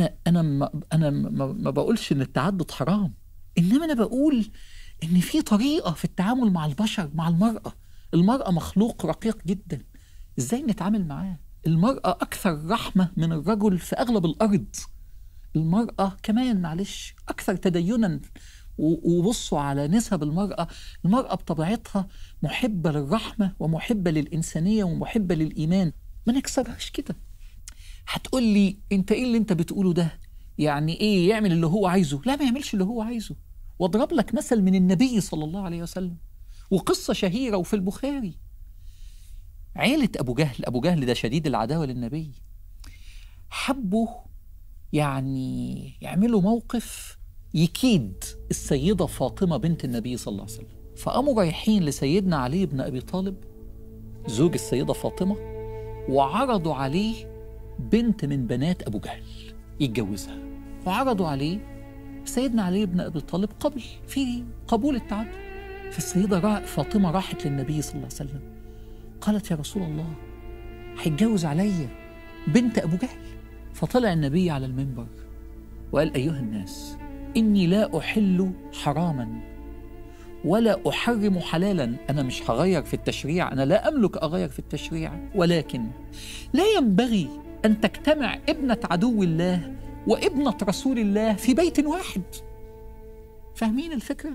انا انا ما انا ما, ما بقولش ان التعدد حرام انما انا بقول ان في طريقه في التعامل مع البشر مع المراه المراه مخلوق رقيق جدا ازاي نتعامل معاه المراه اكثر رحمه من الرجل في اغلب الارض المراه كمان معلش اكثر تدينا و- وبصوا على نسب المرأة المرأة بطبيعتها محبة للرحمة ومحبة للإنسانية ومحبة للإيمان ما نكسرهاش كده هتقول لي انت ايه اللي انت بتقوله ده يعني ايه يعمل اللي هو عايزه لا ما يعملش اللي هو عايزه واضرب لك مثل من النبي صلى الله عليه وسلم وقصة شهيرة وفي البخاري عيلة أبو جهل أبو جهل ده شديد العداوة للنبي حبوا يعني يعملوا موقف يكيد السيدة فاطمة بنت النبي صلى الله عليه وسلم فقاموا رايحين لسيدنا علي بن أبي طالب زوج السيدة فاطمة وعرضوا عليه بنت من بنات أبو جهل يتجوزها وعرضوا عليه سيدنا علي بن أبي طالب قبل في قبول التعدد فالسيدة را- فاطمة راحت للنبي صلى الله عليه وسلم قالت يا رسول الله هيتجوز عليا بنت أبو جهل فطلع النبي على المنبر وقال أيها الناس إني لا أحل حراما ولا أحرم حلالا أنا مش هغير في التشريع أنا لا أملك أغير في التشريع ولكن لا ينبغي أن تجتمع ابنة عدو الله وابنة رسول الله في بيت واحد فاهمين الفكرة؟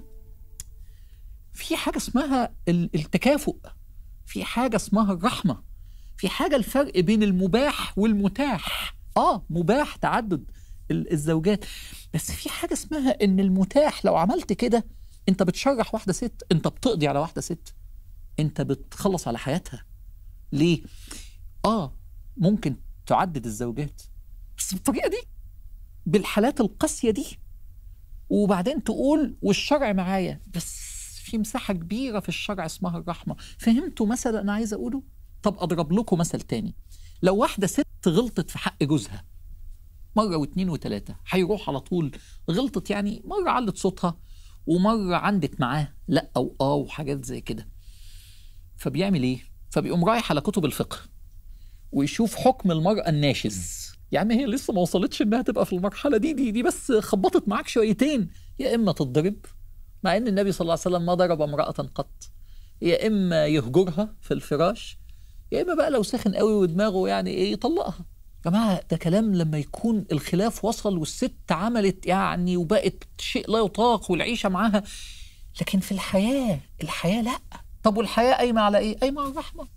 في حاجة اسمها ال- التكافؤ في حاجة اسمها الرحمة في حاجة الفرق بين المباح والمتاح آه مباح تعدد ال- الزوجات بس في حاجة اسمها إن المتاح لو عملت كده أنت بتشرح واحدة ست أنت بتقضي على واحدة ست أنت بتخلص على حياتها ليه؟ آه ممكن تعدد الزوجات بس بالطريقة دي بالحالات القاسية دي وبعدين تقول والشرع معايا بس في مساحة كبيرة في الشرع اسمها الرحمة فهمتوا مثلا أنا عايز أقوله طب أضرب لكم مثل تاني لو واحدة ست غلطت في حق جوزها مرة واثنين وثلاثة هيروح على طول غلطت يعني مرة علت صوتها ومرة عندت معاه لا أو آه وحاجات زي كده فبيعمل إيه؟ فبيقوم رايح على كتب الفقه ويشوف حكم المرأة الناشز يعني هي لسه ما وصلتش انها تبقى في المرحلة دي دي دي بس خبطت معاك شويتين يا اما تتضرب مع ان النبي صلى الله عليه وسلم ما ضرب امرأة قط يا اما يهجرها في الفراش يا اما بقى لو سخن قوي ودماغه يعني ايه يطلقها يا جماعة ده كلام لما يكون الخلاف وصل والست عملت يعني وبقت شيء لا يطاق والعيشة معاها لكن في الحياة الحياة لا طب والحياة قايمة على ايه؟ قايمة على الرحمة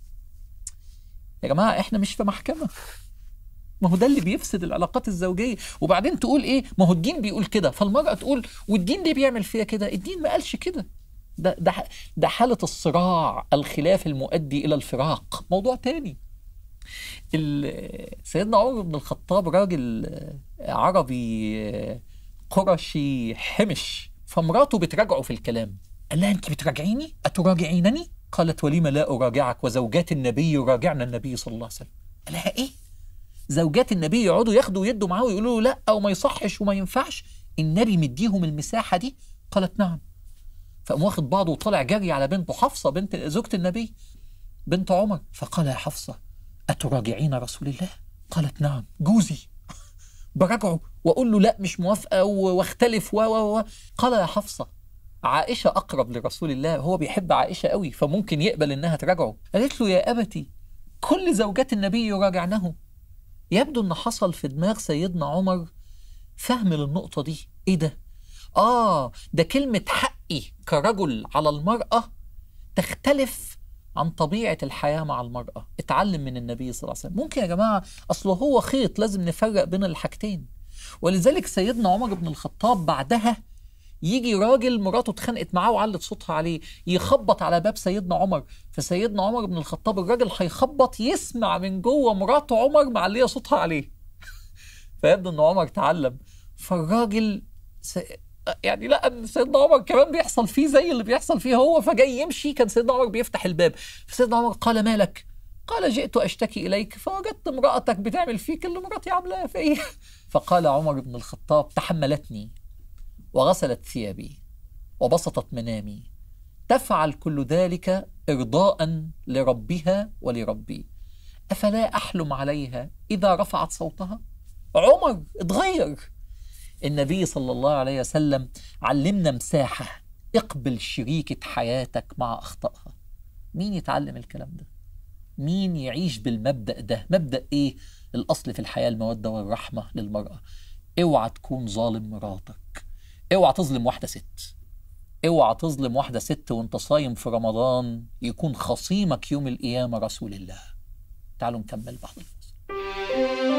يا جماعة احنا مش في محكمة ما هو ده اللي بيفسد العلاقات الزوجية وبعدين تقول ايه ما هو الدين بيقول كده فالمرأة تقول والدين ليه بيعمل فيها كده الدين ما قالش كده ده ده ده حالة الصراع الخلاف المؤدي إلى الفراق موضوع تاني ال- سيدنا عمر بن الخطاب راجل عربي قرشي حمش فمراته بتراجعه في الكلام قال لها انت بتراجعيني اتراجعينني قالت ولم لا اراجعك وزوجات النبي يراجعن النبي صلى الله عليه وسلم قال لها ايه زوجات النبي يقعدوا ياخدوا يدوا معاه ويقولوا له لا وما يصحش وما ينفعش النبي مديهم المساحه دي قالت نعم فقام واخد بعضه وطالع جري على بنته حفصه بنت زوجة النبي بنت عمر فقال يا حفصه اتراجعين رسول الله قالت نعم جوزي براجعه واقول له لا مش موافقه و- واختلف و و و قال يا حفصه عائشه اقرب لرسول الله هو بيحب عائشه قوي فممكن يقبل انها تراجعه قالت له يا ابتي كل زوجات النبي يراجعنه يبدو ان حصل في دماغ سيدنا عمر فهم للنقطه دي ايه ده اه ده كلمه حقي كرجل على المراه تختلف عن طبيعة الحياة مع المرأة اتعلم من النبي صلى الله عليه وسلم ممكن يا جماعة أصله هو خيط لازم نفرق بين الحاجتين ولذلك سيدنا عمر بن الخطاب بعدها يجي راجل مراته اتخانقت معاه وعلت صوتها عليه يخبط على باب سيدنا عمر فسيدنا عمر بن الخطاب الراجل هيخبط يسمع من جوه مرات عمر معليه صوتها عليه فيبدو ان عمر تعلم فالراجل س... يعني لا ان سيدنا عمر كمان بيحصل فيه زي اللي بيحصل فيه هو فجاي يمشي كان سيدنا عمر بيفتح الباب فسيدنا عمر قال مالك قال جئت اشتكي اليك فوجدت امراتك بتعمل فيك اللي مراتي عاملاه فيا فقال عمر بن الخطاب تحملتني وغسلت ثيابي وبسطت منامي تفعل كل ذلك ارضاء لربها ولربي افلا احلم عليها اذا رفعت صوتها عمر اتغير النبي صلى الله عليه وسلم علمنا مساحة اقبل شريكة حياتك مع أخطائها مين يتعلم الكلام ده مين يعيش بالمبدأ ده مبدأ ايه الأصل في الحياة المودة والرحمة للمرأة اوعى تكون ظالم مراتك اوعى تظلم واحدة ست اوعى تظلم واحدة ست وانت صايم في رمضان يكون خصيمك يوم القيامة رسول الله تعالوا نكمل بعد الفصل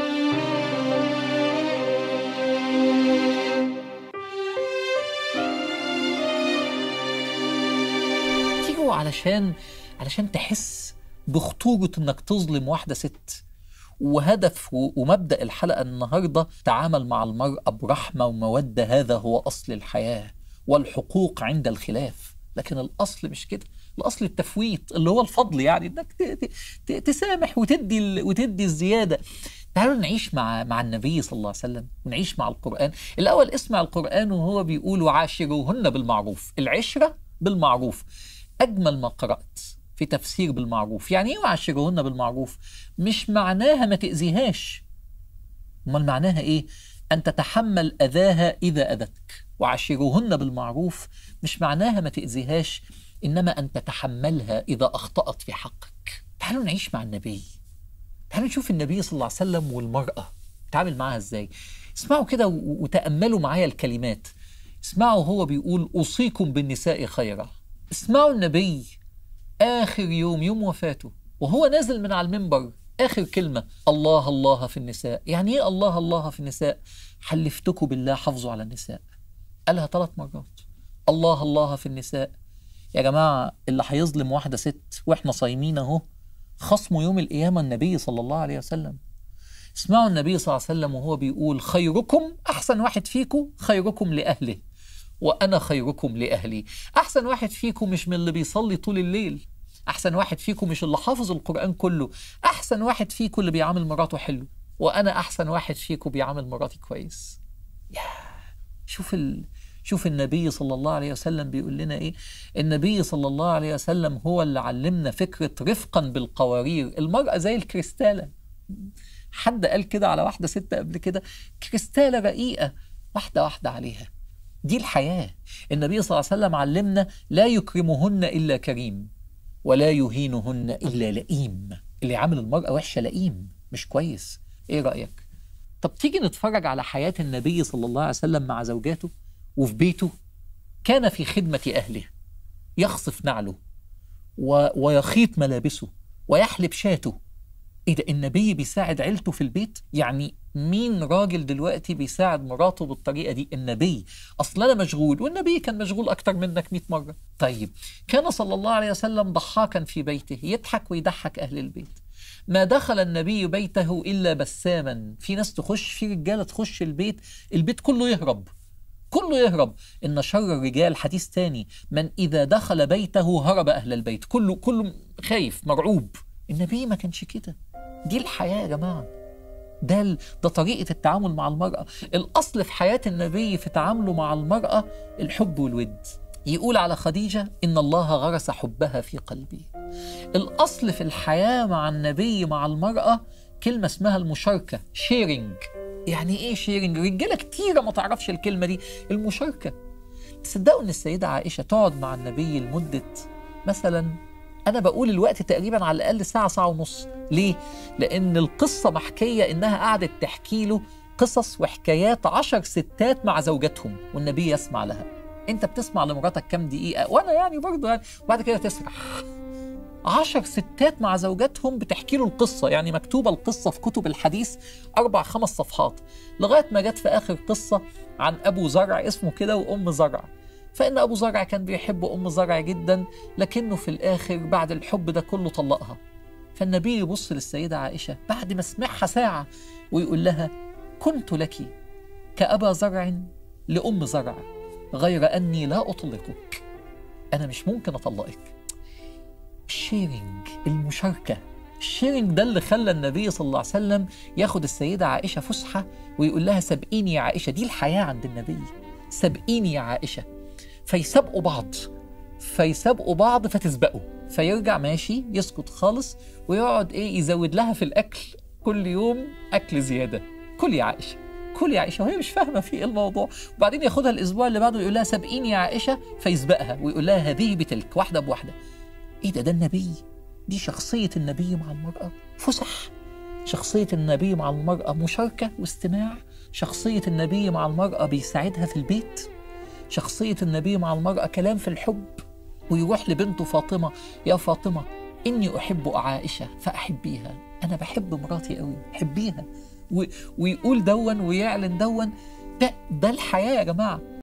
تيجوا علشان علشان تحس بخطورة انك تظلم واحدة ست وهدف ومبدأ الحلقة النهاردة تعامل مع المرأة برحمة ومودة هذا هو أصل الحياة والحقوق عند الخلاف لكن الأصل مش كده الأصل التفويت اللي هو الفضل يعني إنك تسامح وتدي وتدي الزيادة تعالوا نعيش مع مع النبي صلى الله عليه وسلم ونعيش مع القرآن الأول اسمع القرآن وهو بيقول وعاشروهن بالمعروف العشرة بالمعروف أجمل ما قرأت في تفسير بالمعروف يعني ايه وعاشروهن بالمعروف مش معناها ما تأذيهاش امال معناها ايه ان تتحمل اذاها اذا اذتك وعاشروهن بالمعروف مش معناها ما تأذيهاش انما ان تتحملها اذا اخطأت في حقك تعالوا نعيش مع النبي تعالوا نشوف النبي صلى الله عليه وسلم والمرأة تعامل معاها ازاي اسمعوا كده وتأملوا معايا الكلمات اسمعوا هو بيقول أوصيكم بالنساء خيرا اسمعوا النبي آخر يوم يوم وفاته وهو نازل من على المنبر آخر كلمة الله الله في النساء يعني إيه الله الله في النساء حلفتكم بالله حافظوا على النساء قالها ثلاث مرات الله الله في النساء يا جماعة اللي هيظلم واحدة ست وإحنا صايمين أهو خصمه يوم القيامة النبي صلى الله عليه وسلم اسمعوا النبي صلى الله عليه وسلم وهو بيقول خيركم أحسن واحد فيكم خيركم لأهله وأنا خيركم لأهلي أحسن واحد فيكم مش من اللي بيصلي طول الليل أحسن واحد فيكم مش اللي حافظ القرآن كله أحسن واحد فيكم اللي بيعامل مراته حلو وأنا أحسن واحد فيكم بيعامل مراتي كويس يا شوف ال... شوف النبي صلى الله عليه وسلم بيقول لنا ايه النبي صلى الله عليه وسلم هو اللي علمنا فكرة رفقا بالقوارير المرأة زي الكريستالة حد قال كده على واحدة ست قبل كده كريستالة رقيقة واحدة واحدة عليها دي الحياة النبي صلى الله عليه وسلم علمنا لا يكرمهن إلا كريم ولا يهينهن إلا لئيم اللي عامل المرأة وحشة لئيم مش كويس إيه رأيك؟ طب تيجي نتفرج على حياة النبي صلى الله عليه وسلم مع زوجاته وفي بيته كان في خدمة أهله يخصف نعله و... ويخيط ملابسه ويحلب شاته ايه ده النبي بيساعد عيلته في البيت يعني مين راجل دلوقتي بيساعد مراته بالطريقه دي النبي اصل انا مشغول والنبي كان مشغول اكتر منك 100 مره طيب كان صلى الله عليه وسلم ضحاكا في بيته يضحك ويضحك اهل البيت ما دخل النبي بيته الا بساما في ناس تخش في رجاله تخش البيت البيت كله يهرب كله يهرب ان شر الرجال حديث تاني من اذا دخل بيته هرب اهل البيت كله كله خايف مرعوب النبي ما كانش كده دي الحياة يا جماعة ده ده طريقة التعامل مع المرأة الأصل في حياة النبي في تعامله مع المرأة الحب والود يقول على خديجة إن الله غرس حبها في قلبي الأصل في الحياة مع النبي مع المرأة كلمة اسمها المشاركة شيرنج يعني إيه شيرنج رجالة كتيرة ما تعرفش الكلمة دي المشاركة تصدقوا إن السيدة عائشة تقعد مع النبي لمدة مثلا أنا بقول الوقت تقريبا على الأقل ساعة ساعة ونص ليه؟ لأن القصة محكية إنها قعدت تحكي له قصص وحكايات عشر ستات مع زوجاتهم والنبي يسمع لها أنت بتسمع لمراتك كام دقيقة وأنا يعني برضه يعني وبعد كده تسرح عشر ستات مع زوجاتهم بتحكي له القصة يعني مكتوبة القصة في كتب الحديث أربع خمس صفحات لغاية ما جت في آخر قصة عن أبو زرع اسمه كده وأم زرع فإن أبو زرع كان بيحب أم زرع جدا لكنه في الآخر بعد الحب ده كله طلقها فالنبي يبص للسيدة عائشة بعد ما سمعها ساعة ويقول لها كنت لك كأبا زرع لأم زرع غير أني لا أطلقك أنا مش ممكن أطلقك الشيرنج المشاركة الشيرنج ده اللي خلى النبي صلى الله عليه وسلم ياخد السيدة عائشة فسحة ويقول لها سبقيني يا عائشة دي الحياة عند النبي سبقيني يا عائشة فيسابقوا بعض فيسابقوا بعض فتسبقوا فيرجع ماشي يسكت خالص ويقعد ايه يزود لها في الاكل كل يوم اكل زياده كل يا عائشه كل يا عائشه وهي مش فاهمه في ايه الموضوع وبعدين ياخدها الاسبوع اللي بعده يقول لها سابقيني يا عائشه فيسبقها ويقول لها هذه بتلك واحده بواحده ايه ده ده النبي دي شخصيه النبي مع المراه فسح شخصيه النبي مع المراه مشاركه واستماع شخصيه النبي مع المراه بيساعدها في البيت شخصيه النبي مع المراه كلام في الحب ويروح لبنته فاطمه يا فاطمه اني احب عائشه فاحبيها انا بحب مراتي قوي حبيها و... ويقول دون ويعلن دون ده ده الحياه يا جماعه